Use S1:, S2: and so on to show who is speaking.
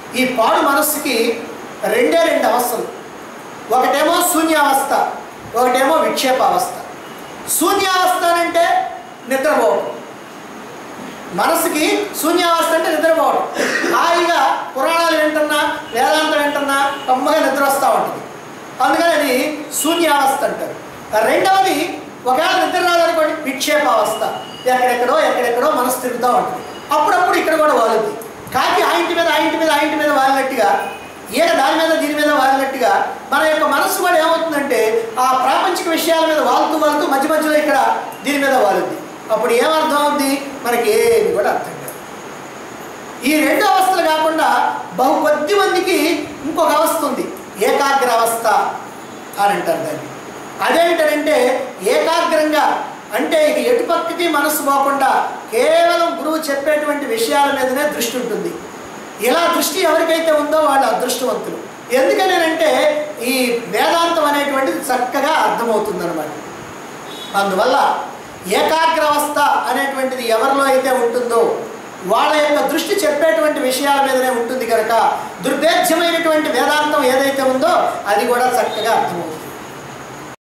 S1: ఈ పాడు మనస్సుకి రెండే రెండు అవస్థలు ఒకటేమో శూన్యావస్థ ఒకటేమో విక్షేపావస్థ శూన్యావస్థ అంటే నిద్రపోవడం మనసుకి శూన్యావస్థ అంటే నిద్రపోవడం హాయిగా పురాణాలు వింటున్నా వేదాంతం వింటున్నా కమ్మగా నిద్ర వస్తూ ఉంటుంది అందుకని అది శూన్యావస్థ అంటారు రెండవది ఒకవేళ నిద్ర రాదనుకోండి విక్షేపావస్థ ఎక్కడెక్కడో ఎక్కడెక్కడో మనసు తిరుగుతూ ఉంటుంది అప్పుడప్పుడు ఇక్కడ కూడా వాలుద్ది కాకి ఆ ఇంటి మీద ఆ ఇంటి మీద ఆ ఇంటి మీద వాలినట్టుగా ఈడ దాని మీద దీని మీద వాలినట్టుగా మన యొక్క మనస్సు కూడా ఏమవుతుందంటే ఆ ప్రాపంచిక విషయాల మీద వాలుతూ వాలుతూ మధ్య మధ్యలో ఇక్కడ దీని మీద వాలుద్ది అప్పుడు ఏమర్థం అవుద్ది మనకి ఏమి కూడా అర్థం కాదు ఈ రెండు అవస్థలు కాకుండా బహు కొద్ది మందికి ఇంకొక అవస్థ ఉంది ఏకాగ్ర అవస్థ అని అంటారు దాన్ని అదేంటంటే ఏకాగ్రంగా అంటే ఇక ఎటుపక్కకి మనసు పోకుండా కేవలం గురువు చెప్పేటువంటి విషయాల మీదనే దృష్టి ఉంటుంది ఇలా దృష్టి ఎవరికైతే ఉందో వాళ్ళు అదృష్టవంతులు ఎందుకనేనంటే ఈ వేదాంతం అనేటువంటిది చక్కగా అర్థమవుతుందన్నమాట అందువల్ల ఏకాగ్రావస్థ అనేటువంటిది ఎవరిలో అయితే ఉంటుందో వాళ్ళ యొక్క దృష్టి చెప్పేటువంటి విషయాల మీదనే ఉంటుంది కనుక దుర్భేద్యమైనటువంటి వేదాంతం ఏదైతే ఉందో అది కూడా చక్కగా అర్థమవుతుంది